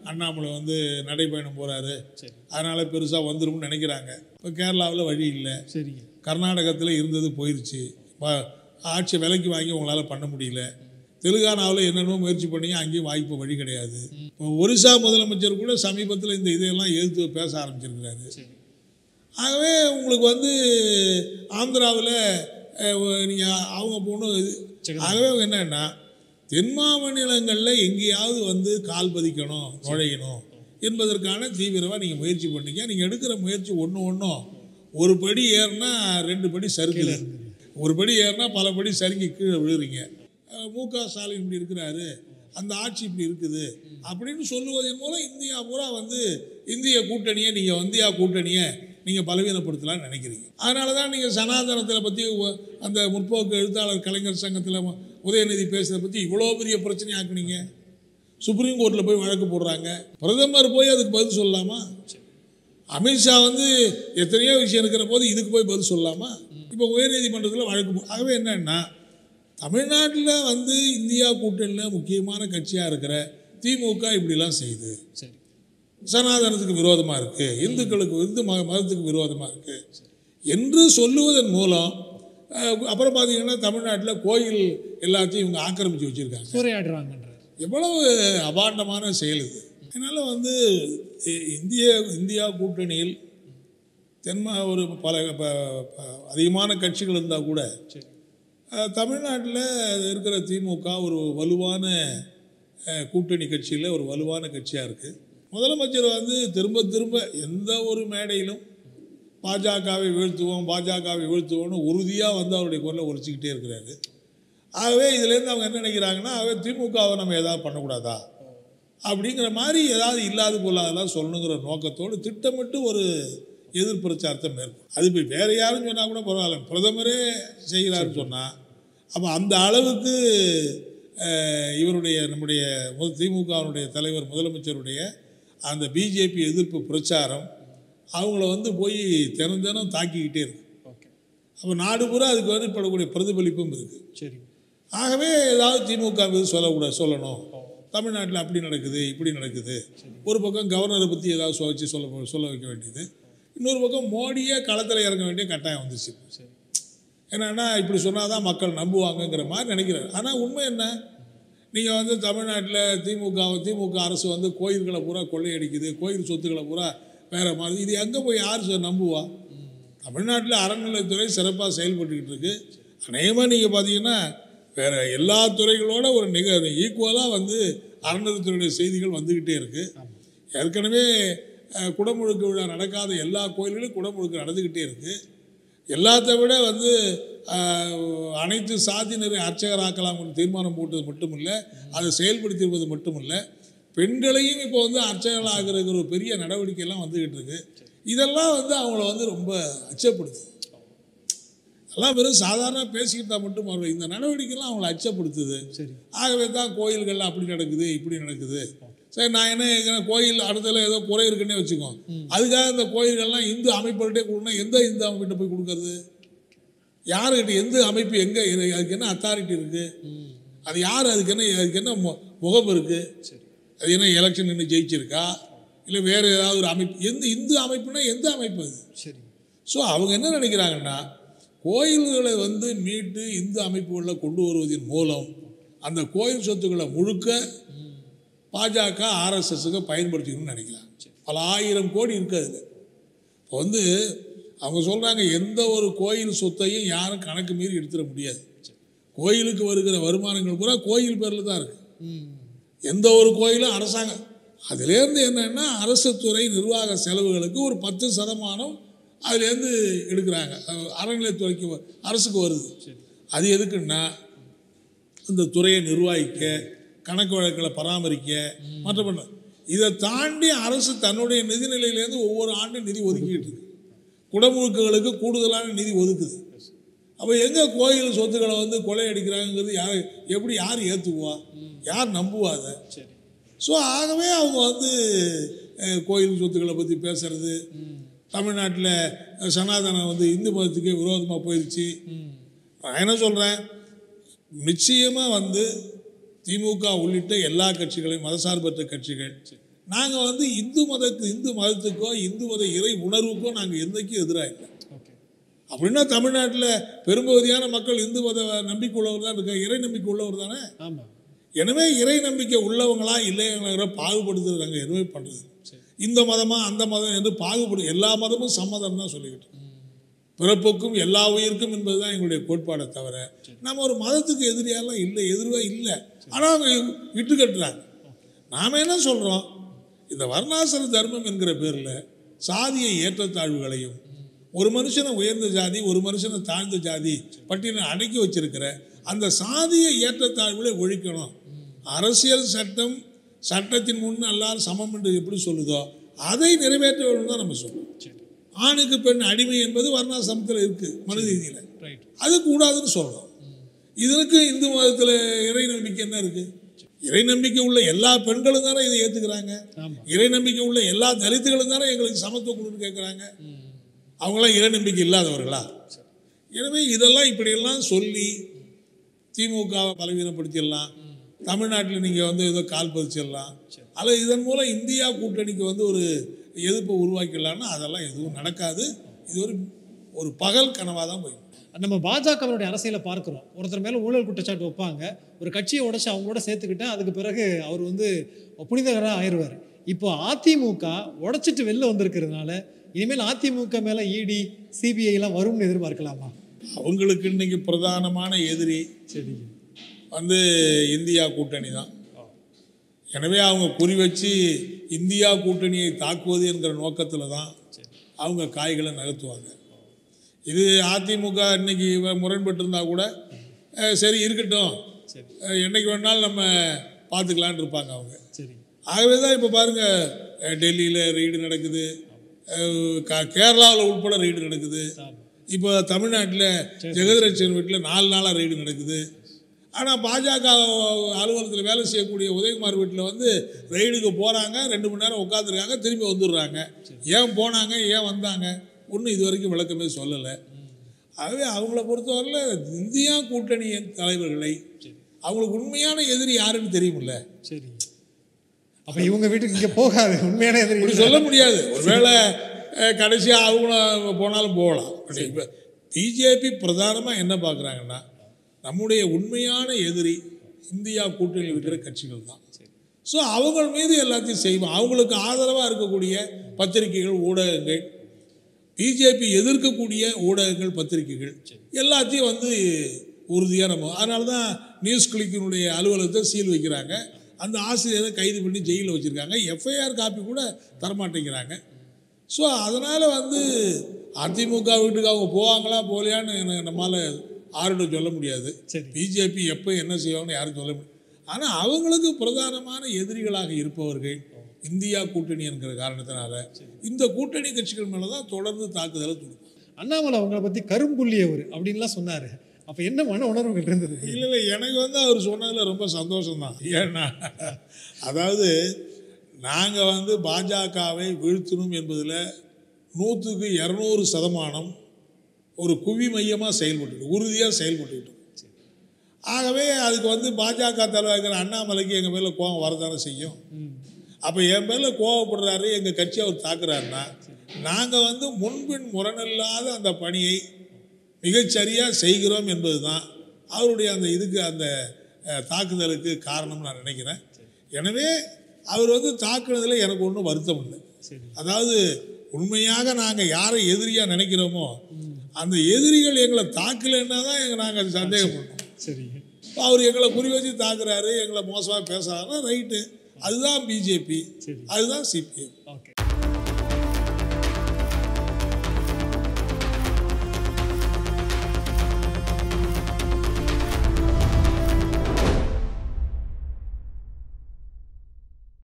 அண்ணாமலை வந்து நடைப்பயணம் போகிறாரு சரி அதனால் பெருசாக வந்துரும்னு நினைக்கிறாங்க இப்போ கேரளாவில் வழி இல்லை சரிங்க கர்நாடகத்தில் இருந்தது போயிருச்சு ப- ஆட்சி விலைக்கு வாங்கி உங்களால் பண்ண முடியல தெலுங்கானாவில் என்னென்னமோ முயற்சி பண்ணீங்க அங்கேயும் வாய்ப்பு வழி கிடையாது இப்போ ஒரிசா முதலமைச்சர் கூட சமீபத்தில் இந்த இதையெல்லாம் எதிர்த்து பேச ஆரம்பிச்சிருக்கிறாரு சரி ஆகவே உங்களுக்கு வந்து ஆந்திராவில் நீங்கள் அவங்க போகணும் இது சரி. ஆகவே என்னன்னா தென் மாநிலங்களில் எங்கேயாவது வந்து கால் பதிக்கணும் நுழையணும் என்பதற்கான தீவிரமாக நீங்கள் முயற்சி பண்ணீங்க நீங்கள் எடுக்கிற முயற்சி ஒன்று ஒன்றும் ஒரு படி ஏறினா ரெண்டு படி சறுக்குது ஒரு படி ஏறினா பல படி சறுங்கி கீழே விழுறீங்க அஹ் மு க ஸ்டாலின் இப்படி இருக்கிறாரு அந்த ஆட்சி இப்படி இருக்குது அப்படின்னு சொல்லுவதன் மூலம் இந்தியா பூரா வந்து இந்திய கூட்டணியை நீங்கள் இந்தியா கூட்டணியை நீங்கள் பலவீனப்படுத்தலாம்னு நினைக்கிறீங்க அதனால தான் நீங்கள் சனாதனத்தில் பற்றி அந்த முற்போக்கு எழுத்தாளர் கலைஞர் சங்கத்தில் உதயநிதி பேசுகிறத பற்றி இவ்வளோ பெரிய பிரச்சனை ஆக்குனீங்க சுப்ரீம் கோர்ட்டில் போய் வழக்கு போடுறாங்க பிரதமர் போய் அதுக்கு பதில் சொல்லலாமா அமித்ஷா வந்து எத்தனையோ விஷயம் இருக்கிற போது இதுக்கு போய் பதில் சொல்லலாமா இப்போ உயர்நீதிமன்றத்தில் வழக்கு போ- ஆகவே என்னன்னா தமிழ்நாட்டில் வந்து இந்தியா கூட்டணியில் முக்கியமான கட்சியாக இருக்கிற திமுக இப்படிலாம் செய்யுது சரி சனாதனத்துக்கு விரோதமாக இருக்குது இந்துக்களுக்கு இந்து மத மதத்துக்கு விரோதமாக இருக்குது என்று சொல்லுவதன் மூலம் அஹ், அப்புறம் பார்த்தீங்கன்னா தமிழ்நாட்டில் கோயில் எல்லாத்தையும் இவங்க ஆக்கிரமித்து வச்சுருக்காங்க சூறையாடுறாங்கன்றார் எவ்வளவு அபாண்டமான செயல் இது அதனால் வந்து இ- இந்திய இந்தியா கூட்டணியில் தென்மா ஒரு பல ப- ப- அதிகமான கட்சிகள் இருந்தால் கூட சரி அஹ், தமிழ்நாட்டில் இருக்கிற திமுக ஒரு வலுவான அஹ், கூட்டணி கட்சியில் ஒரு வலுவான கட்சியாக இருக்குது முதலமைச்சர் வந்து திரும்ப திரும்ப எந்த ஒரு மேடையிலும் பாஜகவை வீழ்த்துவோம் பாஜகவை வீழ்த்துவோம்னு உறுதியாக வந்து அவருடைய குரலை உரைச்சிக்கிட்டே இருக்கிறாரு ஆகவே இதுலேருந்து அவங்க என்ன நினைக்கிறாங்கன்னா ஆகவே திமுகவை நம்ம ஏதாவது பண்ணக்கூடாதா அப்படிங்கிற மாதிரி ஏதாவது இல்லாத பொல்லாதெல்லாம் சொல்லணுங்கிற நோக்கத்தோடு திட்டமிட்டு ஒரு எதிர் பிரச்சாரத்தை மேற்கொள்ளும் அது இப்போ வேறு யாரும் சொன்னால் கூட பரவாயில்ல பிரதமரே செய்கிறாருன்னு சொன்னால் அப்போ அந்த அளவுக்கு அஹ், இவருடைய நம்முடைய மு- திமுகவினுடைய தலைவர் முதலமைச்சருடைய அந்த பிஜேபி எதிர்ப்பு பிரச்சாரம் அவங்கள வந்து போய் தினம் தினம் தாக்கிக்கிட்டே இருக்கு ஓகே அப்போ நாடு பூரா அதுக்கு வந்து படக்கூடிய பிரதிபலிப்பும் இருக்குது சரி ஆகவே ஏதாவது திமுக மீது சொல்லக்கூடாது சொல்லணும் தமிழ்நாட்டில் அப்படி நடக்குது இப்படி நடக்குது ஒரு பக்கம் கவர்னரை பற்றி ஏதாவது சொல்ல வச்சு சொல்ல சொல்ல வைக்க வேண்டியது இன்னொரு பக்கம் மோடியே களத்தில் இறங்க வேண்டிய கட்டாயம் வந்துச்சு சரி என்னன்னா இப்படி சொன்னால் தான் மக்கள் நம்புவாங்கங்கிற மாதிரி நினைக்கிறார் ஆனால் உண்மை என்ன நீங்கள் வந்து தமிழ்நாட்டில் திமுக திமுக அரசு வந்து கோயில்களை பூரா கொள்ளையடிக்குது கோயில் சொத்துக்களை பூரா வேற மாதிரி இது எங்கே போய் யார் சொ- நம்புவா தமிழ்நாட்டில் அறநிலைத்துறை சிறப்பாக செயல்பட்டுக்கிட்டு இருக்கு அநேகமாக நீங்கள் பார்த்தீங்கன்னா வேற எல்லா துறைகளோட ஒரு நிக ஈக்குவலாக வந்து அறநிலைத்துறையுடைய செய்திகள் வந்துக்கிட்டே இருக்குது ஏற்கனவே அஹ், குடமுழுக்கு விழா நடக்காத எல்லா கோயில்களும் குடமுழுக்கு நடந்துக்கிட்டே இருக்குது எல்லாத்தை விட வந்து ஆஹ், அனைத்து சாதியினரை அர்ச்சகராக்கலாம்னு தீர்மானம் போட்டது மட்டும் இல்லை அதை செயல்படுத்தியிருப்பது மட்டும் இல்லை பெண்களையும் இப்போ வந்து அர்ச்சகர்களாகிற ஒரு பெரிய நடவடிக்கையெல்லாம் வந்துக்கிட்டு இருக்கு இதெல்லாம் வந்து அவங்கள வந்து ரொம்ப அச்சப்படுது அதெல்லாம் வெறும் சாதாரண பேசிக்கிட்டா மட்டும் வரும் இந்த நடவடிக்கைலாம் அவங்கள அச்சப்படுத்துது சரி ஆகவே தான் கோயில்கள்லாம் அப்படி நடக்குது இப்படி நடக்குது சரி நான் என்ன கேட்கிறேன், கோயில் அடுத்தல ஏதோ குறை இருக்குன்னே வச்சுக்கோ அதுக்காக இந்த கோயில்கள்லாம் இந்து அமைப்புகிட்டே கொடுக்கணும் எந்த இந்து அமைப்பிட்ட போய் கொடுக்கறது யாருக்கிட்ட எந்த அமைப்பு எங்கே அதுக்கு என்ன அத்தாரிட்டி இருக்குது ம் அது யார் அதுக்கு என்ன அதுக்கு என்ன மு- முகம் இருக்குது சரி அது என்ன எலெக்ஷன் நின்று ஜெயிச்சிருக்கா இல்லை வேறு ஏதாவது ஒரு அமைப்பு எந்த இந்து அமைப்புனா எந்த அமைப்பு அது சரி ஸோ அவங்க என்ன நினைக்கிறாங்கன்னா கோயில்களை வந்து மீட்டு இந்து அமைப்புகளில் கொண்டு வருவதன் மூலம் அந்த கோயில் சொத்துக்களை முழுக்க பாஜக ஆர்எஸ்எஸ்க்கு பயன்படுத்திக்கணும்னு நினைக்கிறாங்க பல ஆயிரம் கோடி இருக்குது அதில் இப்போ வந்து அவங்க சொல்கிறாங்க எந்த ஒரு கோயில் சொத்தையும் யாரும் கணக்கு மீறி எடுத்துட முடியாது கோயிலுக்கு வருகிற வருமானங்கள் பூரா கோயில் பேரில் தான் இருக்குது ம் எந்த ஒரு கோயிலும் அரசாங்கம் அதுலேருந்து என்னன்னா அரசு துறை நிர்வாக செலவுகளுக்கு ஒரு பத்து சதமானம் அதுலேருந்து எடுக்கிறாங்க அஹ் அறநிலையத்துறைக்கு வ- அரசுக்கு வருது சரி அது எதுக்குன்னா இந்த துறையை நிர்வகிக்க கணக்கு வழக்குகளை பராமரிக்க மற்ற பண்ண இதை தாண்டி அரசு தன்னுடைய நிதிநிலையிலேருந்து ஒவ்வொரு ஆண்டும் நிதி ஒதுக்கிட்டு இருக்கு குடமுழுக்குகளுக்கு கூடுதலான நிதி ஒதுக்குது அப்போ எங்கே கோயில் சொத்துக்களை வந்து கொள்ளையடிக்கிறாங்கிறது யார் எப்படி யார் ஏற்றுக்குவா யார் நம்புவா அதை சரி ஸோ ஆகவே அவங்க வந்து அஹ், கோயில் சொத்துக்களை பற்றி பேசுறது ம் தமிழ்நாட்டில் சனாதனம் வந்து இந்து மதத்துக்கே விரோதமாக போயிடுச்சு ம் நான் என்ன சொல்கிறேன் நிச்சயமாக வந்து திமுக உள்ளிட்ட எல்லா கட்சிகளையும் மதசார்பற்ற கட்சிகள் நாங்கள் வந்து இந்து மதத்துக்கு இந்து மதத்துக்கோ இந்து மத இறை உணர்வுக்கோ நாங்கள் எந்தைக்கும் எதிராக இல்லை ஓகே அப்படின்னா தமிழ்நாட்டில் பெரும்பகுதியான மக்கள் இந்து மத நம்பிக்கை உள்ளவர் தான் இருக்காங்க இறை நம்பிக்கை உள்ளவர் தானே ஆமாம் எனவே இறை நம்பிக்கை உள்ளவங்களா இல்லைங்கிற பாகுபடுத்துறது நாங்கள் எதுவுமே பண்ணுறது சரி இந்த மதமா அந்த மதம் என்று பாகுபடு எல்லா மதமும் சம்மதம் தான் சொல்லிக்கிட்டு பிறப்புக்கும் எல்லா உயிருக்கும் என்பது தான் எங்களுடைய கோட்பாடை தவிர நம்ம ஒரு மதத்துக்கு எதிரியாலாம் இல்லை எதிர்வா இல்லை ஆனால் அவங்க விட்டு கட்டுறாங்க நாம் என்ன சொல்கிறோம் இந்த வர்ணாசிர தர்மம் என்கிற பேரில் சாதிய ஏற்றத்தாழ்வுகளையும் ஒரு மனுஷனை உயர்ந்த ஜாதி ஒரு மனுஷனை தாழ்ந்த ஜாதி பட்டியலை அடக்கி வச்சிருக்கிற அந்த சாதிய ஏற்றத்தாழ்வுகளை ஒழிக்கணும் அரசியல் சட்டம் சட்டத்தின் முன் எல்லாரும் சமம் என்று எப்படி சொல்லுதோ அதை நிறைவேற்ற வேண்டும் தான் நம்ம சொல்றோம் சரி ஆணுக்கு பெண் அடிமை என்பது வர்ணாசிரமத்தில் இருக்கு மனு ரீதியில் ரைட் அது கூடாதுன்னு சொல்றோம் இதற்கு இந்து மதத்தில் இறை நம்பிக்கை என்ன இருக்கு இறை நம்பிக்கை உள்ள எல்லா பெண்களும் தானே இதை ஏத்துக்கிறாங்க ஆமாம் இறை நம்பிக்கை உள்ள எல்லா தலித்துகளும் தானே எங்களுக்கு சமத்துவம் கொடுன்னு கேட்குறாங்க ம் அவங்களாம் இறை நம்பிக்கை இல்லாதவர்களா எனவே இதெல்லாம் இப்படியெல்லாம் சொல்லி திமுகவை பலவீனப்படுத்திடலாம் தமிழ்நாட்டில் நீங்கள் வந்து ஏதோ கால் பதிச்சிடலாம் அல்லது இதன் மூலம் இந்தியா கூட்டணிக்கு வந்து ஒரு எதிர்ப்பை உருவாக்கிடலாம்னா அதெல்லாம் எதுவும் நடக்காது இது ஒரு ஒரு பகல் கனவாக தான் போய் நம்ம பாஜகவினுடைய அரசியலை பார்க்குறோம் ஒருத்தர் மேலே ஊழல் குற்றச்சாட்டு வைப்பாங்க ஒரு கட்சியை உடைச்சு அவங்களோட சேர்த்துக்கிட்டா அதுக்கு பிறகு அவர் வந்து புனிதகராக ஆயிடுவார் இப்போ அதிமுக உடைச்சிட்டு வெளில வந்திருக்கிறதுனால இனிமேல் அதிமுக மேலே இடி சிபிஐலாம் வரும்னு எதிர்பார்க்கலாமா அவங்களுக்கு இன்னைக்கு பிரதானமான எதிரி சரி வந்து இந்தியா கூட்டணி தான் எனவே அவங்க குறி வச்சு இந்தியா கூட்டணியை தாக்குவது என்கிற நோக்கத்தில் தான் அவங்க காய்களை நகர்த்துவாங்க இது அதிமுக இன்னைக்கு இவ- முரண்பட்டிருந்தா கூட அஹ், சரி இருக்கட்டும் சரி அஹ், என்னைக்கு வேணாலும் நம்ம பார்த்துக்கலான்னு இருப்பாங்க அவங்க சரி ஆகவே தான் இப்போ பாருங்கள் டெல்லியில் ரெய்டு நடக்குது அஹ், க- கேரளாவில் உட்பட ரெய்டு நடக்குது ஆமாம் இப்போ தமிழ்நாட்டில் ஜெகதரட்சன் வீட்டில் நாலு நாளாக ரெய்டு நடக்குது ஆனால் பாஜக அலுவலகத்தில் வேலை செய்யக்கூடிய உதயகுமார் வீட்டில் வந்து ரெய்டுக்கு போகிறாங்க ரெண்டு மணி நேரம் உட்காந்துருக்காங்க திரும்பி வந்துடுறாங்க ஏன் போனாங்க ஏன் வந்தாங்க ஒன்றும் இது வரைக்கும் விளக்கமே சொல்லலை ஆகவே அவங்கள பொறுத்தவரையில் இந்தியா கூட்டணியின் தலைவர்களை சரி அவங்களுக்கு உண்மையான எதிரி யாருன்னு தெரியுமில்ல சரி அப்போ இவங்க வீட்டுக்கு இங்கே போகாது உண்மையான எதிரி இப்படி சொல்ல முடியாது ஒருவேளை கடைசியாக அவங்களும் போனாலும் போகலாம் இப்போ பிஜேபி பிரதானமாக என்ன பார்க்குறாங்கன்னா நம்முடைய உண்மையான எதிரி இந்தியா கூட்டணியில் இருக்கிற கட்சிகள் தான் ஸோ அவங்க மீது எல்லாத்தையும் செய்வோம் அவங்களுக்கு ஆதரவாக இருக்கக்கூடிய பத்திரிகைகள் ஊடகங்கள் பிஜேபி எதிர்க்கக்கூடிய ஊடகங்கள் பத்திரிகைகள் எல்லாத்தையும் வந்து உறுதியாக நம்ம அதனால தான் நியூஸ் கிளிக்கினுடைய அலுவலகத்தை சீல் வைக்கிறாங்க அந்த ஆசிரியரை கைது பண்ணி ஜெயிலில் வச்சுருக்காங்க எஃப்ஐஆர் காப்பி கூட தரமாட்டேங்கிறாங்க ஸோ அதனால் வந்து அதிமுக வீட்டுக்கு அவங்க போவாங்களா போகலையான்னு எனக்கு நம்மால் ஆரோட சொல்ல முடியாது சரி பிஜேபி எப்போ என்ன செய்வாங்கன்னு யாரும் சொல்ல முடியாது ஆனால் அவங்களுக்கு பிரதானமான எதிரிகளாக இருப்பவர்கள் இந்தியா கூட்டணி என்கிற காரணத்தினால இந்த கூட்டணி கட்சிகள் மேலே தான் தொடர்ந்து தாக்குதலை தொடுக்கும் அண்ணாமலை அவங்கள பற்றி கரும்புள்ளி அவர் அப்படின்லாம் சொன்னார் அப்போ என்ன மன உணர்வுகள் இருந்தது இல்லை இல்லை எனக்கு வந்து அவர் சொன்னதில் ரொம்ப சந்தோஷம்தான் ஏன்னா அதாவது நாங்கள் வந்து பாஜகவை வீழ்த்தணும் என்பதில் நூற்றுக்கு இரநூறு சதமானம் ஒரு குவி மையமாக செயல்பட்டு உறுதியாக செயல்பட்டுக்கிட்டோம் ஆகவே அதுக்கு வந்து பாஜக தலைவர் அண்ணாமலைக்கு எங்கள் மேலே கோபம் வரதானே செய்யும் ம் அப்போ என் மேலே கோவப்படுறாரு எங்கள் கட்சி அவர் தாக்குறாருன்னா நாங்கள் வந்து முன்பின் முரணில்லாத அந்த பணியை மிகச்சரியாக செய்கிறோம் என்பது தான் அவருடைய அந்த இதுக்கு அந்த அஹ், தாக்குதலுக்கு காரணம் நான் நினைக்கிறேன் எனவே அவர் வந்து தாக்குனதில் எனக்கு ஒன்றும் வருத்தம் இல்லை சரி அதாவது உண்மையாக நாங்கள் யாரை எதிரியாக நினைக்கிறோமோ அந்த எதிரிகள் எங்களை தாக்கலைன்னா தான் எங்கள் நாங்கள் சந்தேகப்படுறோம் சரி அவர் எங்களை குறி வச்சு தாக்குறாரு எங்களை மோசமாக பேசுறாருன்னா ரைட்டு அதுதான் பிஜேபி சரி அதுதான் சிபிஎம் ஓகே